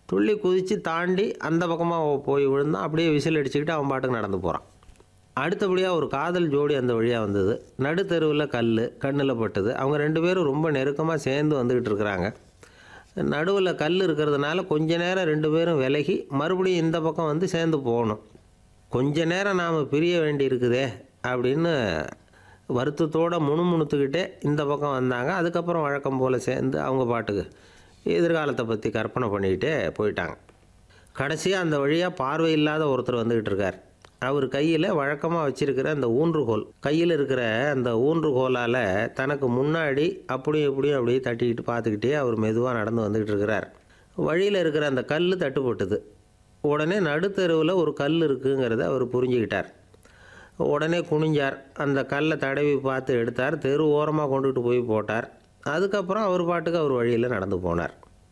துள்ளி குதித்து தாண்டி அந்த பக்கமாக போய் விழுந்தான் அப்படியே விசில் அடிச்சுக்கிட்டு அவன் பாட்டுக்கு நடந்து போகிறான் அடுத்தபடியாக ஒரு காதல் ஜோடி அந்த வழியாக வந்தது நடுத்தெருவில் கல் கண்ணில் பட்டது அவங்க ரெண்டு பேரும் ரொம்ப நெருக்கமாக சேர்ந்து வந்துக்கிட்டு இருக்கிறாங்க நடுவில் கல் இருக்கிறதுனால கொஞ்ச நேரம் ரெண்டு பேரும் விலகி மறுபடியும் இந்த பக்கம் வந்து சேர்ந்து போகணும் கொஞ்ச நேரம் நாம் பிரிய வேண்டி இருக்குதே அப்படின்னு வருத்தத்தோடு முணுமுணுத்துக்கிட்டே இந்த பக்கம் வந்தாங்க அதுக்கப்புறம் வழக்கம் போல் சேர்ந்து அவங்க பாட்டுக்கு எதிர்காலத்தை பற்றி கற்பனை பண்ணிக்கிட்டே போயிட்டாங்க கடைசியாக அந்த வழியாக பார்வை இல்லாத ஒருத்தர் வந்துக்கிட்டு இருக்கார் அவர் கையில் வழக்கமாக வச்சிருக்கிற அந்த ஊன்றுகோல் கையில் இருக்கிற அந்த ஊன்றுகோலால் தனக்கு முன்னாடி அப்படியும் இப்படியும் அப்படியே தட்டிக்கிட்டு பார்த்துக்கிட்டே அவர் மெதுவாக நடந்து வந்துக்கிட்டு இருக்கிறார் வழியில் இருக்கிற அந்த கல் தட்டுப்பட்டது உடனே நடுத்தெருவில் ஒரு கல் இருக்குங்கிறத அவர் புரிஞ்சுக்கிட்டார் உடனே குனிஞ்சார் அந்த கல்லை தடவி பார்த்து எடுத்தார் தெரு ஓரமாக கொண்டுகிட்டு போய் போட்டார் அதுக்கப்புறம் அவர் பாட்டுக்கு அவர் வழியில் நடந்து போனார்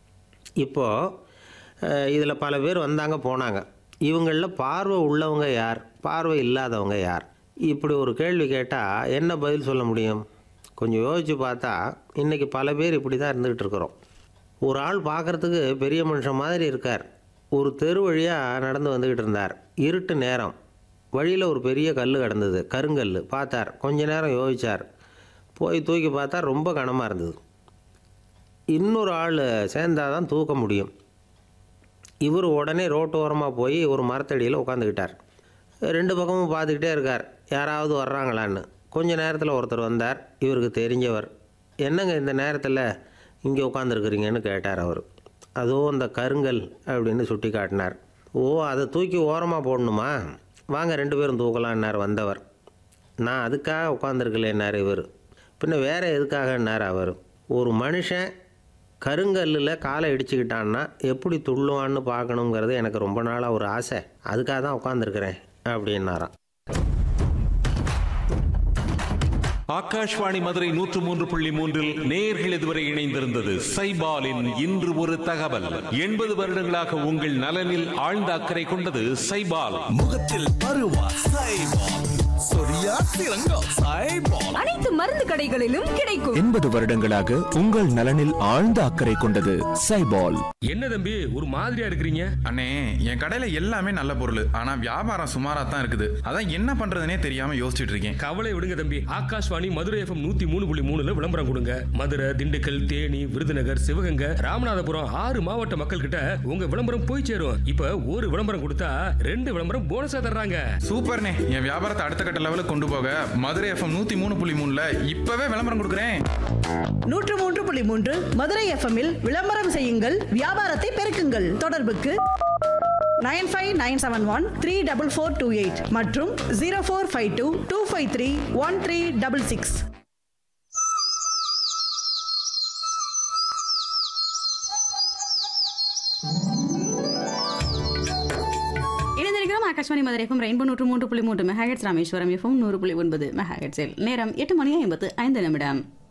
இப்போது இதில் பல பேர் வந்தாங்க போனாங்க இவங்களில் பார்வை உள்ளவங்க யார் பார்வை இல்லாதவங்க யார் இப்படி ஒரு கேள்வி கேட்டால் என்ன பதில் சொல்ல முடியும் கொஞ்சம் யோசித்து பார்த்தா இன்றைக்கி பல பேர் இப்படி தான் இருந்துக்கிட்டு இருக்கிறோம் ஒரு ஆள் பார்க்குறதுக்கு பெரிய மனுஷன் மாதிரி இருக்கார் ஒரு தெரு வழியாக நடந்து வந்துக்கிட்டு இருந்தார் இருட்டு நேரம் வழியில் ஒரு பெரிய கல் கிடந்தது கருங்கல் பார்த்தார் கொஞ்ச நேரம் யோசிச்சார் போய் தூக்கி பார்த்தா ரொம்ப கனமாக இருந்தது இன்னொரு ஆள் சேர்ந்தாதான் தான் தூக்க முடியும் இவர் உடனே ரோட்டோரமாக போய் ஒரு மரத்தடியில் உட்காந்துக்கிட்டார் ரெண்டு பக்கமும் பார்த்துக்கிட்டே இருக்கார் யாராவது வர்றாங்களான்னு கொஞ்ச நேரத்தில் ஒருத்தர் வந்தார் இவருக்கு தெரிஞ்சவர் என்னங்க இந்த நேரத்தில் இங்கே உட்காந்துருக்குறீங்கன்னு கேட்டார் அவர் அதுவும் இந்த கருங்கல் அப்படின்னு சுட்டி காட்டினார் ஓ அதை தூக்கி ஓரமாக போடணுமா வாங்க ரெண்டு பேரும் தூக்கலான்னார் வந்தவர் நான் அதுக்காக உட்காந்துருக்கலேன்னார் இவர் பின்ன வேறு எதுக்காகன்னார் அவர் ஒரு மனுஷன் கருங்கல்லில் காலை இடிச்சுக்கிட்டான்னா எப்படி துள்ளுவான்னு பார்க்கணுங்கிறது எனக்கு ரொம்ப நாளாக ஒரு ஆசை அதுக்காக தான் உட்காந்துருக்கிறேன் அப்படின்னாராம் ஆகாஷ்வாணி மதுரை நூற்று மூன்று புள்ளி மூன்றில் நேர்கள் இதுவரை இணைந்திருந்தது சைபாலின் இன்று ஒரு தகவல் எண்பது வருடங்களாக உங்கள் நலனில் ஆழ்ந்த அக்கறை கொண்டது சைபால் முகத்தில் பருவா சைபால் சொரியா சிறங்கோ சைபால் அனைத்து மருந்து கடைகளிலும் கிடைக்கும் எண்பது வருடங்களாக உங்கள் நலனில் ஆழ்ந்த அக்கறை கொண்டது சைபால் என்ன தம்பி ஒரு மாதிரியா இருக்கிறீங்க அண்ணே என் கடையில எல்லாமே நல்ல பொருள் ஆனா வியாபாரம் சுமாரா தான் இருக்குது அதான் என்ன பண்றதுனே தெரியாம யோசிச்சுட்டு இருக்கேன் கவலை விடுங்க தம்பி ஆகாஷ்வாணி மதுரை எஃப்எம் நூத்தி மூணு புள்ளி மூணுல விளம்பரம் கொடுங்க மதுரை திண்டுக்கல் தேனி விருதுநகர் சிவகங்கை ராமநாதபுரம் ஆறு மாவட்ட மக்கள் கிட்ட உங்க விளம்பரம் போய் சேரும் இப்ப ஒரு விளம்பரம் கொடுத்தா ரெண்டு விளம்பரம் போனஸா தர்றாங்க சூப்பர்ண்ணே என் வியாபாரத்தை அடுத்த கட்ட லெவலுக்கு கொண்டு போக மதுரை எஃப்எம் நூத்தி மூணு புள்ளி மூணுல இப்பவே விளம்பரம் கொடுக்குறேன் நூற்று மூன்று புள்ளி மூன்று மதுரை எஃப்எம்மில் விளம்பரம் செய்யுங்கள் வியாபாரத்தை பெருக்குங்கள் தொடர்புக்கு nine five nine seven one three double four two eight மற்றும் zero four five two two five three one three double six இணைந்திருக்கிறோம் ஆகாஷ்வாணி மதுரை எஃப்எம் ரெயின்போ நூற்று மூன்று புள்ளி மூன்று மெகாஹெட்ஸ் ராமேஸ்வரம் எஃப்எம் நூறு புள்ளி ஒன்பது மெகாஹெட்ஸில் நேரம் எட்டு மணி ஐம்பத்து ஐந்து நிமிடம்